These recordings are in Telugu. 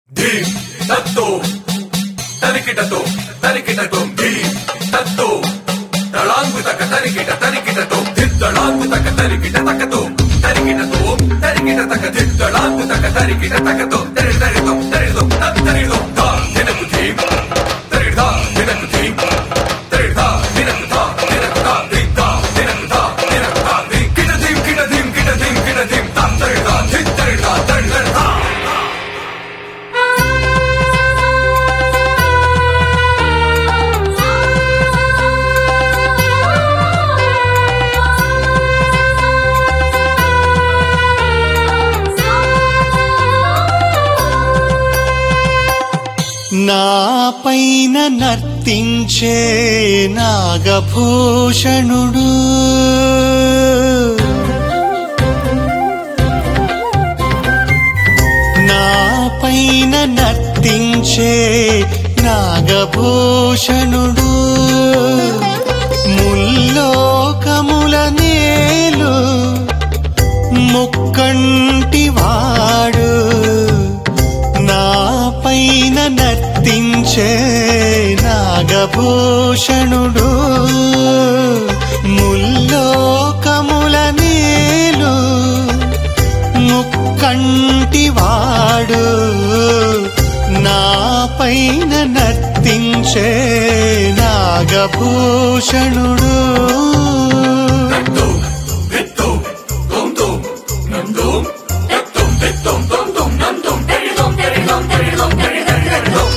ధీం తత్తో తరికిటతో తరికిటతో ధీం తత్తో తళాంగు తక తరికిట తరికిటతో దిద్దళాంగు తక తరికిట తకతో తరికిటతో తరికిట తక దిద్దళాంగు తక తరికిట తకతో తరి తరితో తరితో తరితో ధా దినకు ధీం తరిధా దినకు ధీం తరిధా దినకు ధా దినకు ధా దిద్దా దినకు ధా దినకు ధా ది కిట ధీం కిట ధీం కిట ధీం కిట ధీం తా తరిధా దిద్ తరిధా తరి తరిధా నా పైన నర్తించే నాగభూషణుడు నా పైన నర్తించే నాగభూషణుడు ముల్లోకముల నేలు ముక్కంటి వాడు నా పైన నర్తించే నాగభూషణుడు ముల్లోకముల నేలు ముక్కంటి వాడు నా పైన నర్తించే నాగభూషణుడు Dum dum dum dum dum dum dum dum dum dum dum dum dari dum dari dum dari dum dari dari dari dum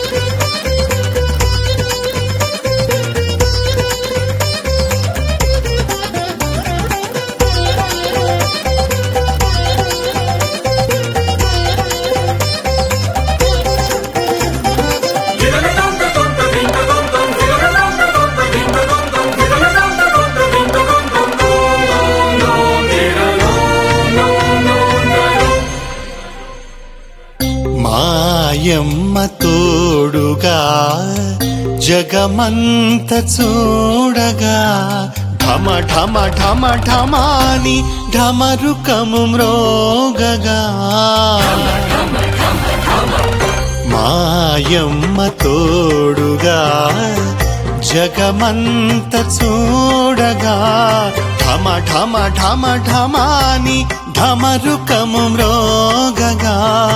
మాయమ్మ తోడుగా జగమంత చూడగా ఢమ ఢమ ఢమ ఢమాని ఢమరుకము మ్రోగగా మాయమ్మ తోడుగా జగమంత చూడగా ఢమ ఢమ ఢమ ఢమాని ఢమరుకము మ్రోగగా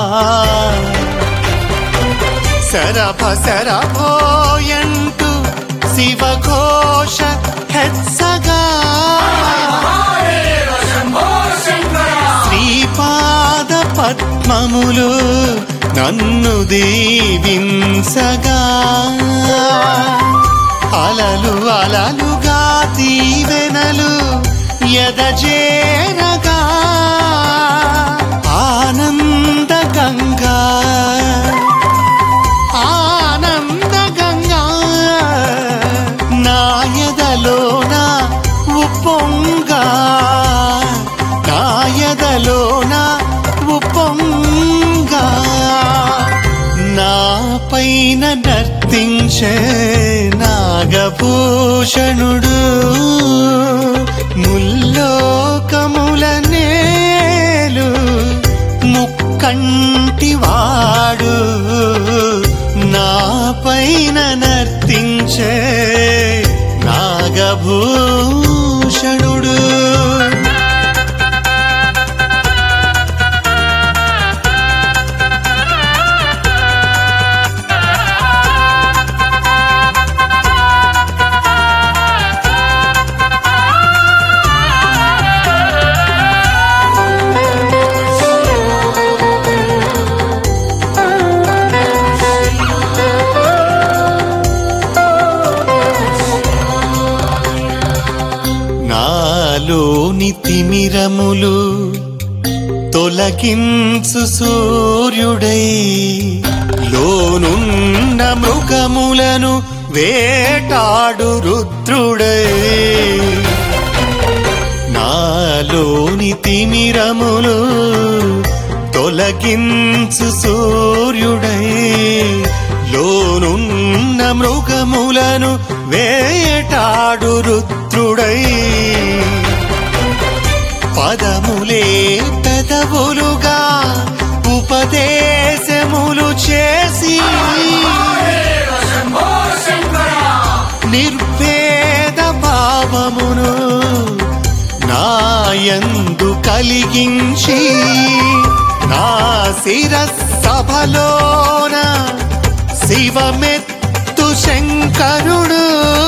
శరభ శరభోయంటూ శివఘోష హెచ్చగా శ్రీపాద పద్మములు నన్ను దీవించగా అలలు అలలుగా దీవెనలు ఎదజేరగా ఆనంద గంగా ఆనంద గంగా నాయదలోన ఉప్పొంగా నాయదలోన ఉప్పొంగా నా పైన నర్తించే నాగభూషణుడు ముల్లోకముల నేలు ముక్కంటి వాడు నా పైన నర్తించే నాగభూషణుడు నాలోని తిమిరములు తొలగించు సూర్యుడై లోనున్న మృగములను వేటాడు రుద్రుడై నాలోని తిమిరములు తొలగించు సూర్యుడై లోనున్న మృగములను వేటాడు రుద్రుడై పదములే పెదవులుగా ఉపదేశములు కలిగించి నా శిరసభలోన శివమెత్తు శంకరుడు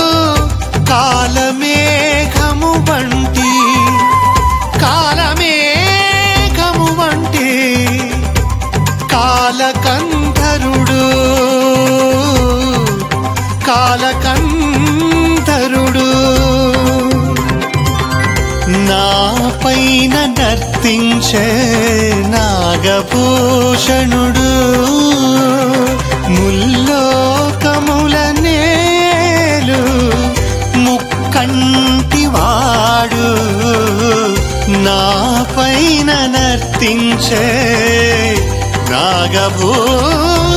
కాలమేఘము వంటి కాలమేఘము వంటి కాలకంఠరుడు కాలకంఠరుడు నా పైన నర్తించే నాగభూషణుడు ముల్లోకముల నేలు ముక్కంటివాడు నా పైన నర్తించే నాగభూషణుడు